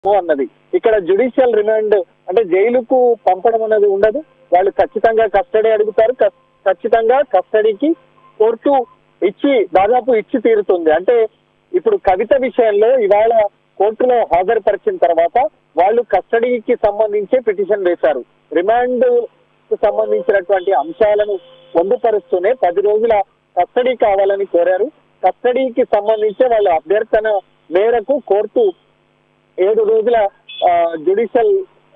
అన్నది ఇక్కడ judicial remand అంటే జైలుకు పంపడం అనేది ఉండదు వాళ్ళు ఖచ్చితంగా కస్టడీ అడుగుతారు ఖ- ఖచ్చితంగా కస్టడీకి కోర్టు ఇచ్చి దాదాపు ఇచ్చి తీరుతుంది అంటే ఇప్పుడు కవిత విషయంలో ఇవాళ కోర్టులో హాజరుపరిచిన తర్వాత వాళ్ళు కస్టడీకి సంబంధించే పిటిషన్ వేశారు రిమాండ్ కు సంబంధించినటువంటి అంశాలను పొందుపరుస్తూనే పది రోజుల కస్టడీ కావాలని కోరారు కస్టడీకి సంబంధించి వాళ్ళ అభ్యర్థన మేరకు కోర్టు ఏడు రోజుల జుడిషియల్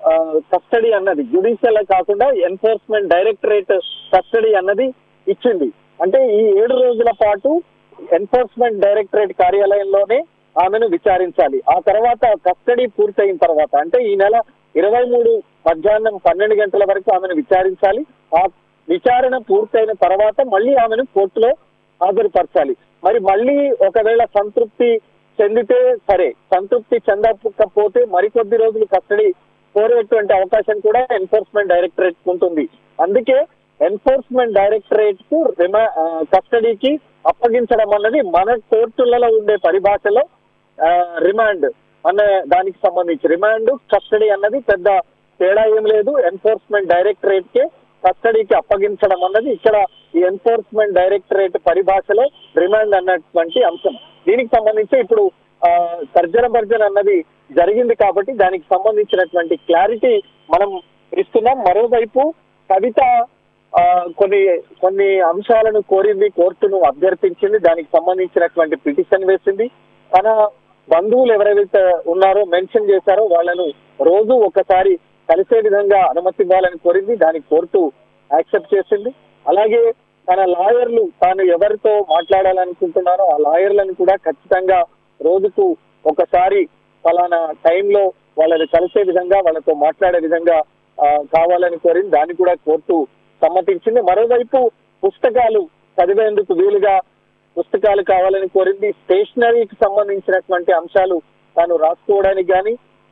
కస్టడీ అన్నది జుడిషియల్ కాకుండా ఎన్ఫోర్స్మెంట్ డైరెక్టరేట్ కస్టడీ అన్నది ఇచ్చింది అంటే ఈ ఏడు రోజుల పాటు ఎన్ఫోర్స్మెంట్ డైరెక్టరేట్ కార్యాలయంలోనే ఆమెను విచారించాలి ఆ తర్వాత కస్టడీ పూర్తయిన తర్వాత అంటే ఈ నెల ఇరవై మూడు మధ్యాహ్నం పన్నెండు గంటల వరకు ఆమెను విచారించాలి ఆ విచారణ పూర్తయిన తర్వాత మళ్ళీ ఆమెను కోర్టులో హాజరుపరచాలి మరి మళ్ళీ ఒకవేళ సంతృప్తి చెందితే సరే సంతృప్తి చెందకపోతే మరికొద్ది రోజులు కస్టడీ కోరేటువంటి అవకాశం కూడా ఎన్ఫోర్స్మెంట్ డైరెక్టరేట్ ఉంటుంది అందుకే ఎన్ఫోర్స్మెంట్ డైరెక్టరేట్ కు రిమా ఆ, కస్టడీకి అప్పగించడం అన్నది మన కోర్టులలో ఉండే పరిభాషలో ఆ, రిమాండ్ అన్న దానికి సంబంధించి రిమాండ్ కస్టడీ అన్నది పెద్ద తేడా ఏం లేదు ఎన్ఫోర్స్మెంట్ డైరెక్టరేట్ కే కస్టడీకి అప్పగించడం అన్నది ఇక్కడ ఈ ఎన్ఫోర్స్మెంట్ డైరెక్టరేట్ పరిభాషలో రిమాండ్ అన్నటువంటి అంశం దీనికి సంబంధించి ఇప్పుడు ఆ, తర్జన భర్జన అన్నది జరిగింది కాబట్టి దానికి సంబంధించినటువంటి క్లారిటీ మనం ఇస్తున్నాం మరోవైపు కవిత ఆ, కొన్ని కొన్ని అంశాలను కోరింది కోర్టును అభ్యర్థించింది దానికి సంబంధించినటువంటి పిటిషన్ వేసింది తన బంధువులు ఎవరైతే ఉన్నారో మెన్షన్ చేశారో వాళ్ళను రోజు ఒకసారి కలిసే విధంగా అనుమతి ఇవ్వాలని కోరింది దానికి కోర్టు యాక్సెప్ట్ చేసింది అలాగే తన లాయర్లు తాను ఎవరితో మాట్లాడాలనుకుంటున్నారో ఆ లాయర్లను కూడా ఖచ్చితంగా రోజుకు ఒకసారి ఫలానా టైంలో వాళ్ళని కలిసే విధంగా వాళ్ళతో మాట్లాడే విధంగా ఆ, కావాలని కోరింది దాన్ని కూడా కోర్టు సమ్మతించింది మరోవైపు పుస్తకాలు చదివేందుకు వీలుగా పుస్తకాలు కావాలని కోరింది స్టేషనరీకి సంబంధించినటువంటి అంశాలు తాను రాసుకోవడానికి కానీ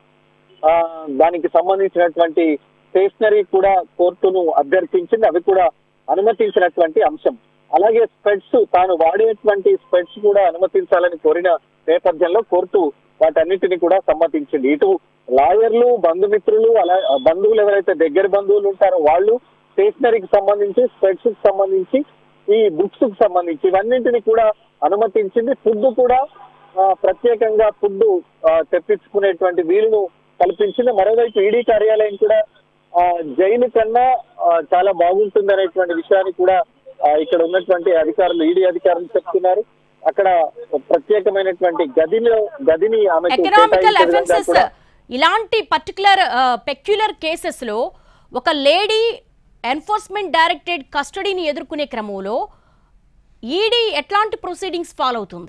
ఆ, దానికి సంబంధించినటువంటి స్టేషనరీ కూడా కోర్టును అభ్యర్థించింది అవి కూడా అనుమతించినటువంటి అంశం అలాగే స్పెడ్స్ తాను వాడేటువంటి స్పెడ్స్ కూడా అనుమతించాలని కోరిన నేపథ్యంలో కోర్టు వాటన్నిటిని కూడా సమ్మతించింది ఇటు లాయర్లు బంధుమిత్రులు అలా బంధువులు ఎవరైతే దగ్గర బంధువులు ఉంటారో వాళ్ళు స్టేషనరీకి సంబంధించి స్పెడ్స్ కి సంబంధించి ఈ బుక్స్ కు సంబంధించి ఇవన్నింటిని కూడా అనుమతించింది ఫుడ్ కూడా ఆ, ప్రత్యేకంగా ఫుడ్ తెప్పించుకునేటువంటి వీలును కల్పించింది మరోవైపు ఈడీ కార్యాలయం కూడా ఆ, జైలు కన్నా ఆ, చాలా బాగుంటుంది అనేటువంటి విషయాన్ని కూడా ఆ, ఇక్కడ ఉన్నటువంటి అధికారులు ఈడీ అధికారులు చెప్తున్నారు అక్కడ ప్రత్యేకమైనటువంటి గదిలో గదిని ఆమెకు ఎకనామికల్ కేటాయించే విధంగా అఫెన్సెస్ కూడా ఇలాంటి పర్టికులర్ పెక్యులర్ కేసెస్ లో ఒక లేడీ ఎన్ఫోర్స్మెంట్ డైరెక్టరేట్ కస్టడీని ఎదుర్కొనే క్రమంలో ఈడీ ఎట్లాంటి ప్రొసీడింగ్స్ ఫాలో అవుతుంది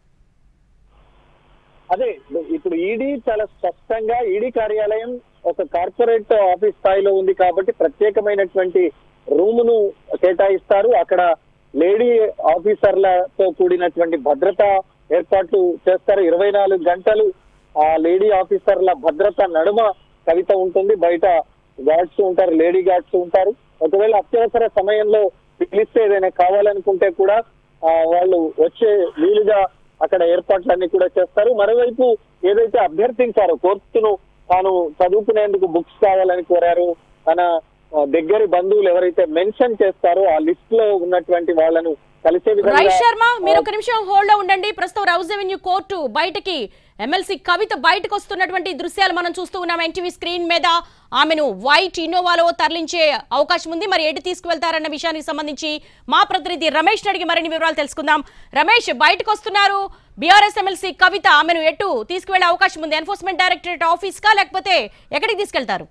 అదే ఇప్పుడు ఈడీ చాలా స్పష్టంగా ఈడీ కార్యాలయం ఒక కార్పొరేట్ ఆఫీస్ స్థాయిలో ఉంది కాబట్టి ప్రత్యేకమైనటువంటి రూమును కేటాయిస్తారు అక్కడ లేడీ ఆఫీసర్లతో కూడినటువంటి భద్రత ఏర్పాట్లు చేస్తారు ఇరవై నాలుగు గంటలు ఆ లేడీ ఆఫీసర్ల భద్రత నడుమ కవిత ఉంటుంది బయట గార్డ్స్ ఉంటారు లేడీ గార్డ్స్ ఉంటారు ఒకవేళ అత్యవసర సమయంలో పిలిస్తే ఏదైనా కావాలనుకుంటే కూడా ఆ, వాళ్ళు వచ్చే వీలుగా అక్కడ ఏర్పాట్లన్నీ కూడా చేస్తారు మరోవైపు ఏదైతే అభ్యర్థించారో కోర్టును తాను చదువుకునేందుకు బుక్స్ కావాలని కోరారు తన ఆ, దగ్గరి బంధువులు ఎవరైతే మెన్షన్ చేస్తారో ఆ లిస్ట్ లో ఉన్నటువంటి వాళ్ళను కలిసే రై విధంగా శర్మ మీరు ఒక నిమిషం హోల్డ్ లో ఉండండి ప్రస్తుతం రౌజ్ రెవెన్యూ కోర్టు బయటకి ఎమ్మెల్సీ కవిత బయటకు వస్తున్నటువంటి దృశ్యాలు మనం చూస్తూ ఉన్నాం ఎన్టీవీ స్క్రీన్ మీద ఆమెను వైట్ ఇన్నోవాలో తరలించే అవకాశం ఉంది మరి ఎటు తీసుకువెళ్తారన్న విషయానికి సంబంధించి మా ప్రతినిధి రమేష్ అడిగి మరిన్ని వివరాలు తెలుసుకుందాం రమేష్ బయటకు వస్తున్నారు బీఆర్ఎస్ ఎమ్మెల్సీ కవిత ఆమెను ఎటు తీసుకువెళ్లే అవకాశం ఉంది ఎన్ఫోర్స్మెంట్ డైరెక్టరేట్ ఆఫీస్ కా లేకపోతే ఎక్కడికి తీసుకెళ్తారు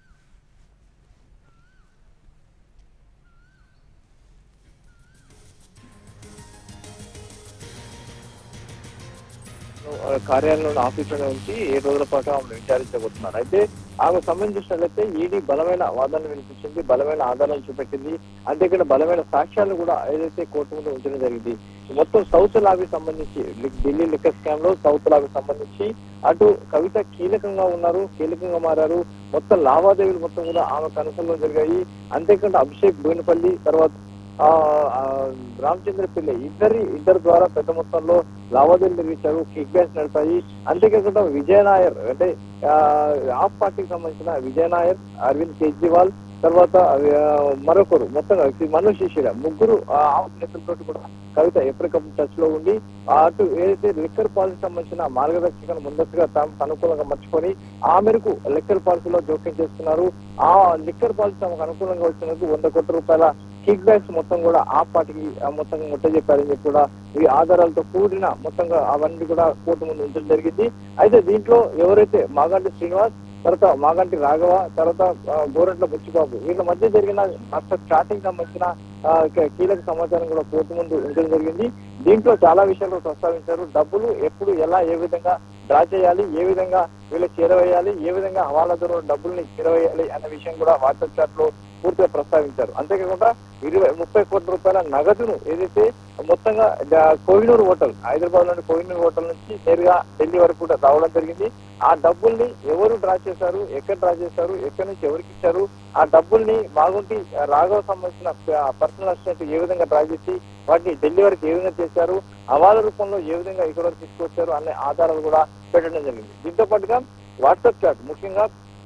కార్యాలయంలో ఆఫీసులో ఉంచి ఏడు రోజుల పాటు ఆమెను విచారించబోతున్నారు అయితే ఆమె సంబంధించినట్లయితే ఈడీ బలమైన వాదనలు వినిపించింది బలమైన ఆధారాలు చూపెట్టింది అంతేకాకుండా బలమైన సాక్ష్యాలు కూడా ఏదైతే కోర్టు ముందు ఉంచడం జరిగింది మొత్తం సౌత్ లాబీ సంబంధించి లి- ఢిల్లీ లిక్కర్ స్కామ్ లో సౌత్ లాబీ సంబంధించి అటు కవిత కీలకంగా ఉన్నారు కీలకంగా మారారు మొత్తం లావాదేవీలు మొత్తం కూడా ఆమె కనసంలో జరిగాయి అంతేకాకుండా అభిషేక్ బోయినపల్లి తర్వాత ఆ, ఆ, రామచంద్ర పిల్లై ఇద్దరి ఇద్దరి ద్వారా పెద్ద మొత్తంలో లావాదేవీలు నిర్మించారు కిక్ బ్యాక్స్ నడిపాయి అంతేకాకుండా విజయ్ నాయర్ అంటే ఆ, ఆప్ పార్టీకి సంబంధించిన విజయ్ నాయర్ అరవింద్ కేజ్రీవాల్ తర్వాత ఆ, మరొకరు మొత్తంగా మనోజ్ శిశిర ముగ్గురు ఆ ఆప్ నేతలతో కూడా కవిత ఎప్పటికప్పుడు టచ్ లో ఉండి ఆ అటు ఏదైతే లిక్కర్ పాలసీ సంబంధించిన మార్గదర్శకాలను ముందస్తుగా తాము అనుకూలంగా మర్చుకొని ఆ మేరకు లిక్కర్ పాలసీలో జోక్యం చేస్తున్నారు ఆ లిక్కర్ పాలసీ తమకు అనుకూలంగా వచ్చినందుకు వంద కోట్ల రూపాయల కిక్ బ్యాక్స్ మొత్తం కూడా ఆ పార్టీకి ఆ మొత్తం ముట్ట చెప్పారని చెప్పి కూడా ఈ ఆధారాలతో కూడిన మొత్తంగా అవన్నీ కూడా కోర్టు ముందు ఉంచడం జరిగింది అయితే దీంట్లో ఎవరైతే మాగంటి శ్రీనివాస్ తర్వాత మాగంటి రాఘవ తర్వాత ఆ, గోరంట్ల బుచ్చిబాబు వీళ్ళ మధ్య జరిగిన అసలు స్టార్టింగ్ సంబంధించిన ఆ, క- కీలక సమాచారం కూడా కోర్టు ముందు ఉంచడం జరిగింది దీంట్లో చాలా విషయాలు ప్రస్తావించారు డబ్బులు ఎప్పుడు ఎలా ఏ విధంగా డ్రా చేయాలి ఏ విధంగా వీళ్ళకి చేరవేయాలి ఏ విధంగా హవాలా ద్వారా డబ్బుల్ని చేరవేయాలి అనే విషయం కూడా వాట్సాప్ చాట్ లో పూర్తిగా ప్రస్తావించారు అంతేకాకుండా ఇరవై ముప్పై కోట్ల రూపాయల నగదును ఏదైతే మొత్తంగా ద- కోహినూరు హోటల్ హైదరాబాద్ లోని కోహినూరు హోటల్ నుంచి నేరుగా ఢిల్లీ వరకు కూడా రావడం జరిగింది ఆ డబ్బుల్ని ఎవరు డ్రా చేశారు ఎక్కడ డ్రా చేశారు ఎక్కడి నుంచి ఎవరికి ఇచ్చారు ఆ డబ్బుల్ని బాగుంటి రాఘవ సంబంధించిన పర్సనల్ అసిస్టెంట్ ఏ విధంగా డ్రా చేసి వాటిని ఢిల్లీ వరకు ఏ విధంగా చేశారు హవాల రూపంలో ఏ విధంగా ఇక్కడ వరకు తీసుకొచ్చారు అనే ఆధారాలు కూడా పెట్టడం జరిగింది దీంతో పాటుగా వాట్సాప్ చాట్ ముఖ్యంగా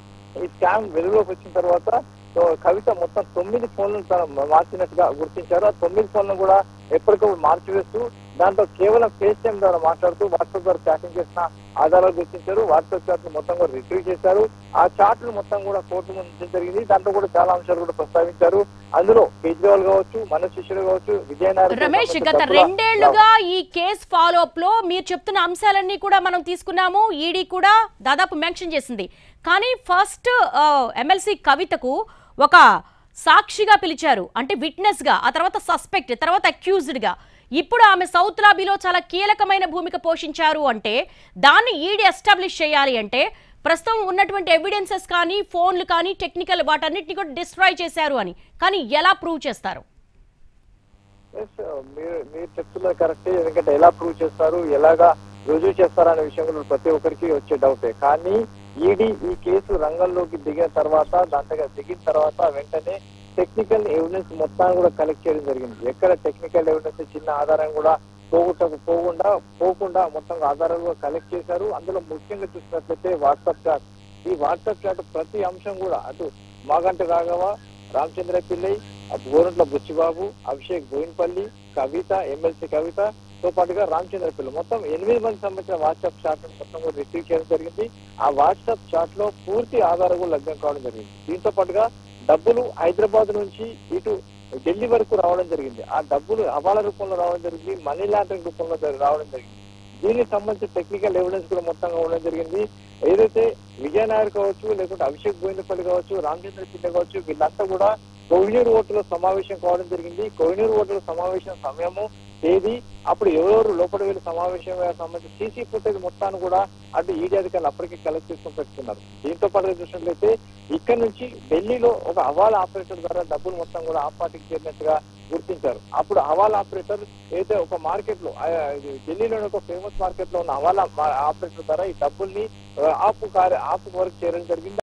ఈ స్కామ్ వెలుగులోకి వచ్చిన తర్వాత సో కవిత మొత్తం తొమ్మిది ఫోన్లను తన మార్చినట్టుగా గుర్తించారు ఆ తొమ్మిది ఫోన్లను కూడా ఎప్పటికప్పుడు మార్చివేస్తూ దాంట్లో కేవలం ఫేస్ టైం ద్వారా మాట్లాడుతూ వాట్సాప్ ద్వారా చాటింగ్ చేసిన ఆధారాలు గుర్తించారు వాట్సాప్ చాట్ మొత్తం కూడా రిట్రీవ్ చేశారు ఆ చాట్లు మొత్తం కూడా కోర్టు ముందు ఉంచడం జరిగింది దాంట్లో కూడా చాలా అంశాలు కూడా ప్రస్తావించారు అందులో కేజ్రీవాల్ కావచ్చు మన శిష్యుడు కావచ్చు విజయనారాయణ రమేష్ గత రెండేళ్లుగా ఈ కేసు ఫాలో అప్ లో మీరు చెప్తున్న అంశాలన్నీ కూడా మనం తీసుకున్నాము ఈడీ కూడా దాదాపు మెన్షన్ చేసింది కానీ ఫస్ట్ ఎమ్మెల్సీ కవితకు ఒక సాక్షిగా పిలిచారు అంటే విట్నెస్ గా ఆ తర్వాత సస్పెక్ట్ తర్వాత అక్యూజ్డ్ గా ఇప్పుడు ఆమె సౌత్ లాబీలో చాలా కీలకమైన భూమిక పోషించారు అంటే దాన్ని ఈడీ ఎస్టాబ్లిష్ చేయాలి అంటే ప్రస్తుతం ఉన్నటువంటి ఎవిడెన్సెస్ కానీ ఫోన్లు కానీ టెక్నికల్ వాటన్నిటిని కూడా డిస్ట్రాయ్ చేశారు అని కానీ ఎలా ప్రూవ్ చేస్తారు Yes, మీరు మీరు చెప్తున్నది కరెక్టే ఎందుకంటే ఎలా ప్రూవ్ చేస్తారు ఎలాగా రుజువు చేస్తారు అనే విషయం కూడా ప్రతి ఒక్కరికి వచ్చే డౌటే కానీ ఈడీ ఈ కేసు రంగంలోకి దిగిన తర్వాత దాంట్లో దిగిన తర్వాత వెంటనే టెక్నికల్ ఎవిడెన్స్ మొత్తాన్ని కూడా కలెక్ట్ చేయడం జరిగింది ఎక్కడ టెక్నికల్ ఎవిడెన్స్ చిన్న ఆధారం కూడా పోగొట్టకు పోకుండా పోకుండా మొత్తం ఆధారాలు కూడా కలెక్ట్ చేశారు అందులో ముఖ్యంగా చూసినట్లయితే వాట్సాప్ చాట్ ఈ వాట్సాప్ చాట్ ప్రతి అంశం కూడా అటు మాగంటి రాఘవ రామచంద్ర పిల్లై గోరంట్ల బుచ్చిబాబు అభిషేక్ బోయిన్పల్లి కవిత ఎమ్మెల్సీ కవిత తో పాటుగా రామచంద్ర పిల్ల మొత్తం ఎనిమిది మంది సంబంధించిన వాట్సాప్ చాట్ మొత్తం కూడా రిసీవ్ చేయడం జరిగింది ఆ వాట్సాప్ చాట్ లో పూర్తి ఆధారం కూడా లభ్యం కావడం జరిగింది దీంతో పాటుగా డబ్బులు హైదరాబాద్ నుంచి ఇటు ఢిల్లీ వరకు రావడం జరిగింది ఆ డబ్బులు హవాలా రూపంలో రావడం జరిగింది మనీ లాండరింగ్ రూపంలో జరి- రావడం జరిగింది దీనికి సంబంధించి టెక్నికల్ ఎవిడెన్స్ కూడా మొత్తంగా ఉండడం జరిగింది ఏదైతే విజయ్ నాయర్ కావచ్చు లేకుంటే అభిషేక్ గోవిందపల్లి కావచ్చు రామచంద్ర పిల్ల కావచ్చు వీళ్ళంతా కూడా కోహినూరు ఓటర్ల సమావేశం కావడం జరిగింది కోహినూరు ఓటర్ల సమావేశం సమయము తేదీ అప్పుడు ఎవరెవరు లోపల వెళ్ళి సమావేశం సంబంధించి సీసీ ఫుటేజ్ మొత్తాన్ని కూడా అటు ఈడీ అధికారులు అప్పటికే కలెక్ట్ చేసుకుని పెట్టుకున్నారు దీంతో పాటు చూసినట్లయితే ఇక్కడ నుంచి ఢిల్లీలో ఒక హవాలా ఆపరేటర్ ద్వారా డబ్బులు మొత్తం కూడా ఆ పార్టీకి చేరినట్టుగా గుర్తించారు అప్పుడు హవాలా ఆపరేటర్ ఏదైతే ఒక మార్కెట్ లో ఆ, ఇది ఢిల్లీలోని ఒక ఫేమస్ మార్కెట్ లో ఉన్న హవాలా ఆపరేటర్ ద్వారా ఈ డబ్బుల్ని ఆ, ఆపు కార్య ఆపు వరకు చేరడం జరిగింది